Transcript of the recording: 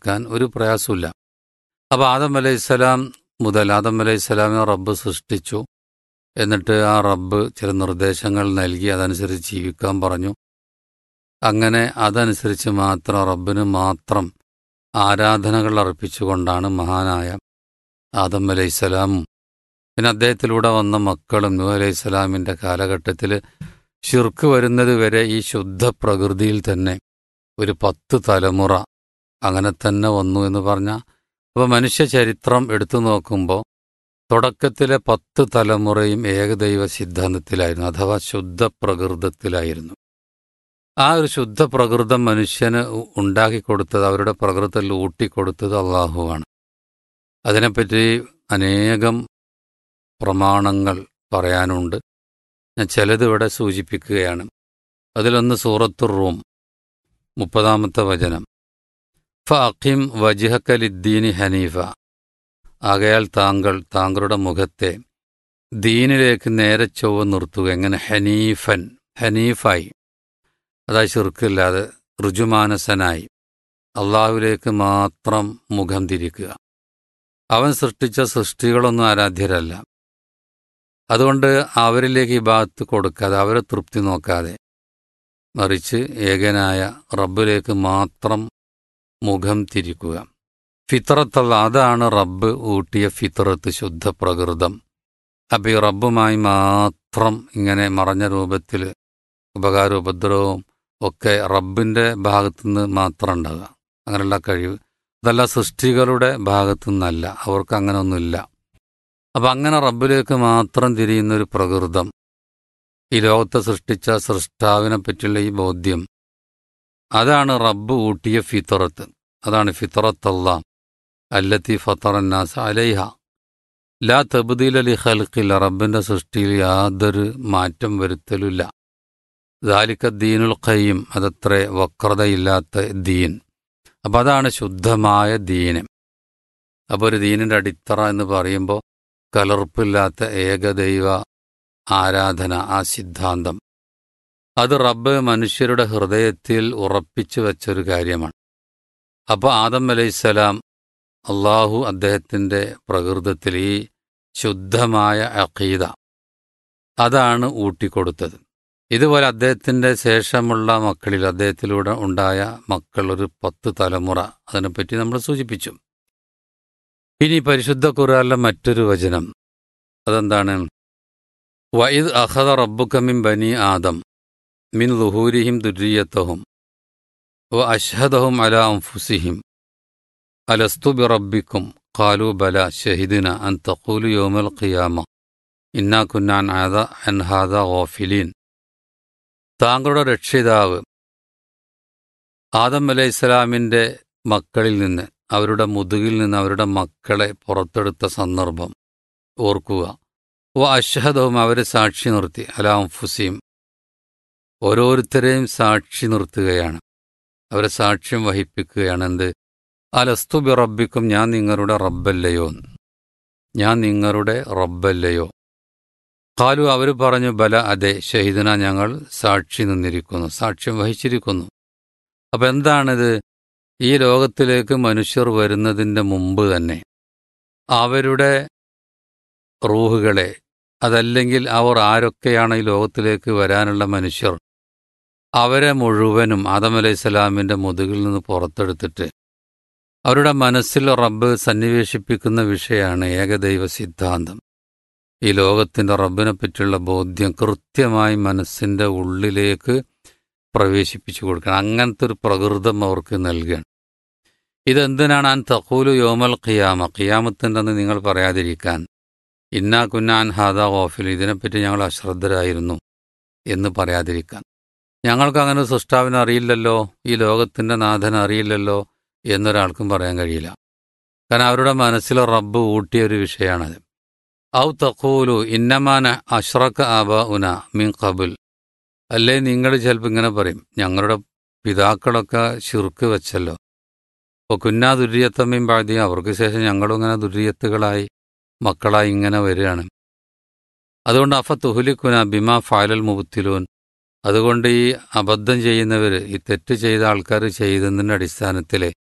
മനസ്സിലാക്കാൻ ഒരു പ്രയാസമില്ല അപ്പോൾ ആദം അലൈഹിസ്സലാം മുതൽ ആദം അലൈഹിസ്സലാമിനെ റബ്ബ് സൃഷ്ടിച്ചു എന്നിട്ട് ആ റബ്ബ് ചില നിർദ്ദേശങ്ങൾ നൽകി അതനുസരിച്ച് ജീവിക്കാൻ പറഞ്ഞു അങ്ങനെ അതനുസരിച്ച് മാത്രം റബ്ബിന് മാത്രം ആരാധനകൾ അർപ്പിച്ചുകൊണ്ടാണ് മഹാനായ ആദം അലൈഹിസ്സലാമും പിന്നെ അദ്ദേഹത്തിലൂടെ വന്ന മക്കളും നൂ അലൈഹിസ്സലാമിൻ്റെ കാലഘട്ടത്തിൽ ഷിർക്ക് വരുന്നത് വരെ ഈ ശുദ്ധ പ്രകൃതിയിൽ തന്നെ ഒരു പത്ത് തലമുറ അങ്ങനെ തന്നെ വന്നു എന്ന് പറഞ്ഞാൽ അപ്പോൾ മനുഷ്യ ചരിത്രം എടുത്തു നോക്കുമ്പോൾ തുടക്കത്തിലെ പത്ത് തലമുറയും ഏകദൈവ സിദ്ധാന്തത്തിലായിരുന്നു അഥവാ ശുദ്ധ പ്രകൃതത്തിലായിരുന്നു ആ ഒരു ശുദ്ധ പ്രകൃതം മനുഷ്യന് ഉണ്ടാക്കി കൊടുത്തത് അവരുടെ പ്രകൃതത്തിൽ ഊട്ടിക്കൊടുത്തത് അള്ളാഹുവാണ് അതിനെപ്പറ്റി അനേകം പ്രമാണങ്ങൾ പറയാനുണ്ട് ഞാൻ ചിലത് ഇവിടെ സൂചിപ്പിക്കുകയാണ് അതിലൊന്ന് സൂറത്തുർ റൂം മുപ്പതാമത്തെ വചനം ഫഅഖിം വജിഹക്കലിദ്ദീനി ഹനീഫ ആകയാൽ താങ്കൾ താങ്കളുടെ മുഖത്തെ ദീനിലേക്ക് നേരെ ചൊവ്വ നിർത്തുക എങ്ങനെ ഹനീഫൻ ഹനീഫായി അതായത് ശിർക്കില്ലാതെ ഋജുമാനസനായി അള്ളാഹുവിലേക്ക് മാത്രം മുഖം തിരിക്കുക അവൻ സൃഷ്ടിച്ച സൃഷ്ടികളൊന്നും ആരാധ്യരല്ല അതുകൊണ്ട് അവരിലേക്ക് ഈ ഭാഗത്ത് കൊടുക്കാതെ അവരെ തൃപ്തി നോക്കാതെ മറിച്ച് ഏകനായ റബ്ബിലേക്ക് മാത്രം മുഖം തിരിക്കുക ഫിത്രത്തുള്ള അതാണ് റബ്ബ് ഊട്ടിയ ഫിത്രത്ത് ശുദ്ധ പ്രകൃതം അപ്പം ഈ റബ്ബുമായി മാത്രം ഇങ്ങനെ മറഞ്ഞ രൂപത്തിൽ ഉപകാരവും ഉപദ്രവവും ഒക്കെ റബ്ബിൻ്റെ ഭാഗത്തുനിന്ന് മാത്രം ഉണ്ടാകുക അങ്ങനെയുള്ള കഴിവ് അതല്ല സൃഷ്ടികളുടെ ഭാഗത്തു നിന്നല്ല അവർക്ക് അങ്ങനെ ഒന്നുമില്ല അപ്പം അങ്ങനെ റബ്ബിലേക്ക് മാത്രം തിരിയുന്ന ഒരു പ്രകൃതം ഈ ലോകത്തെ സൃഷ്ടിച്ച സൃഷ്ടാവിനെ പറ്റിയുള്ള ഈ ബോധ്യം അതാണ് റബ്ബ് ഊട്ടിയ ഫിത്തറത്ത് അതാണ് ഫിത്തറത്തല്ല അല്ലത്തി ഫത്തറന്നാസ് അലൈഹ ലാ തബ്ദീൽ അലി ഖൽക്കില്ല റബ്ബിൻ്റെ സൃഷ്ടിയിൽ യാതൊരു മാറ്റം വരുത്തലുമില്ല ദാലിക്ക ദീനുൽ ഖയ്യം അതത്ര വക്രതയില്ലാത്ത ദീൻ അപ്പം അതാണ് ശുദ്ധമായ ദീന് അപ്പോൾ ഒരു ദീനിൻ്റെ അടിത്തറ എന്ന് പറയുമ്പോൾ കലർപ്പില്ലാത്ത ഏകദൈവ ആരാധന ആ സിദ്ധാന്തം അത് റബ്ബ് മനുഷ്യരുടെ ഹൃദയത്തിൽ ഉറപ്പിച്ചു വെച്ചൊരു കാര്യമാണ് അപ്പോൾ ആദം അലൈഹിസ്സലാം അള്ളാഹു അദ്ദേഹത്തിൻ്റെ പ്രകൃതത്തിൽ ഈ ശുദ്ധമായ അഖീദ അതാണ് ഊട്ടിക്കൊടുത്തത് ഇതുപോലെ അദ്ദേഹത്തിൻ്റെ ശേഷമുള്ള മക്കളിൽ അദ്ദേഹത്തിലൂടെ ഉണ്ടായ മക്കൾ ഒരു പത്ത് തലമുറ അതിനെപ്പറ്റി നമ്മൾ സൂചിപ്പിച്ചു ഇനി പരിശുദ്ധ ഖുറാനിലെ മറ്റൊരു വചനം അതെന്താണ് വൈദ് അഹദ റബ്ബുക്കമിൻ ബനി ആദം മിൻ ലുഹൂരിഹിം ദുര്യത്തഹും വ അഷ്ഹദഹും അല അംഫുസിഹിം അലസ്തു ബി റബ്ബിക്കും ഖാലു ബല ഷഹിദിന അൻ തഖൂലു യോമൽ ഖിയാമ ഇന്നാ കുന്നാൻ ആദ അൻഹാദ ഗോഫിലീൻ താങ്കളുടെ രക്ഷിതാവ് ആദം അലൈഹി ഇസ്ലാമിൻ്റെ മക്കളിൽ നിന്ന് അവരുടെ മുതുകിൽ നിന്ന് അവരുടെ മക്കളെ പുറത്തെടുത്ത സന്ദർഭം ഓർക്കുക ഓ അഷഹദവും അവരെ സാക്ഷി നിർത്തി അലാം ഫുസീം ഓരോരുത്തരെയും സാക്ഷി നിർത്തുകയാണ് അവരെ സാക്ഷ്യം വഹിപ്പിക്കുകയാണ് എന്ത് അലസ്തു ബി റബ്ബിക്കും ഞാൻ നിങ്ങളുടെ റബ്ബല്ലയോ ഞാൻ നിങ്ങളുടെ റബ്ബല്ലയോ കാലു അവർ പറഞ്ഞു ബല അതെ ഷഹീദന ഞങ്ങൾ സാക്ഷി നിന്നിരിക്കുന്നു സാക്ഷ്യം വഹിച്ചിരിക്കുന്നു അപ്പം എന്താണിത് ഈ ലോകത്തിലേക്ക് മനുഷ്യർ വരുന്നതിൻ്റെ മുമ്പ് തന്നെ അവരുടെ റൂഹുകളെ അതല്ലെങ്കിൽ അവർ ആരൊക്കെയാണ് ഈ ലോകത്തിലേക്ക് വരാനുള്ള മനുഷ്യർ അവരെ മുഴുവനും ആദം അലൈഹി സ്വലാമിൻ്റെ മുതുകിൽ നിന്ന് പുറത്തെടുത്തിട്ട് അവരുടെ മനസ്സിൽ റബ്ബ് സന്നിവേശിപ്പിക്കുന്ന വിഷയമാണ് ഏകദൈവ സിദ്ധാന്തം ഈ ലോകത്തിൻ്റെ റബ്ബിനെ പറ്റിയുള്ള ബോധ്യം കൃത്യമായി മനസ്സിൻ്റെ ഉള്ളിലേക്ക് പ്രവേശിപ്പിച്ചു കൊടുക്കണം അങ്ങനത്തെ ഒരു പ്രകൃതം അവർക്ക് നൽകുകയാണ് ഇതെന്തിനാണ് അൻ തഖൂലു യോമൽ ഖിയാമ ഖിയാമത്തിൻ്റെ അന്ന് നിങ്ങൾ പറയാതിരിക്കാൻ ഇന്നാ കുന്നാൻ ഹാദ ഓഫിൽ ഇതിനെപ്പറ്റി ഞങ്ങൾ അശ്രദ്ധരായിരുന്നു എന്ന് പറയാതിരിക്കാൻ ഞങ്ങൾക്ക് അങ്ങനെ സൃഷ്ടാവിനെ അറിയില്ലല്ലോ ഈ ലോകത്തിൻ്റെ നാഥനെ അറിയില്ലല്ലോ എന്നൊരാൾക്കും പറയാൻ കഴിയില്ല കാരണം അവരുടെ മനസ്സിൽ റബ്ബ് ഊട്ടിയ ഒരു വിഷയമാണത് ഔ തഖൂലു ഇന്നമാന അഷ്റഖ ആബ ഉന മിൻ ഖബുൽ അല്ലേ നിങ്ങൾ ചിലപ്പോൾ ഇങ്ങനെ പറയും ഞങ്ങളുടെ പിതാക്കളൊക്കെ ശിർക്ക് വെച്ചല്ലോ അപ്പോൾ കുന്നാ ദുര്യത്തമ്മയും പാതി അവർക്ക് ശേഷം ഞങ്ങളും ഇങ്ങനെ ദുര്യത്തുകളായി മക്കളായി ഇങ്ങനെ വരികയാണ് അതുകൊണ്ട് അഫ തുഹുലിക്കുന ബിമ ഫാലൽ മുബത്തിലൂൻ അതുകൊണ്ട് ഈ അബദ്ധം ചെയ്യുന്നവർ ഈ തെറ്റ് ചെയ്ത ആൾക്കാർ ചെയ്തതിൻ്റെ അടിസ്ഥാനത്തിൽ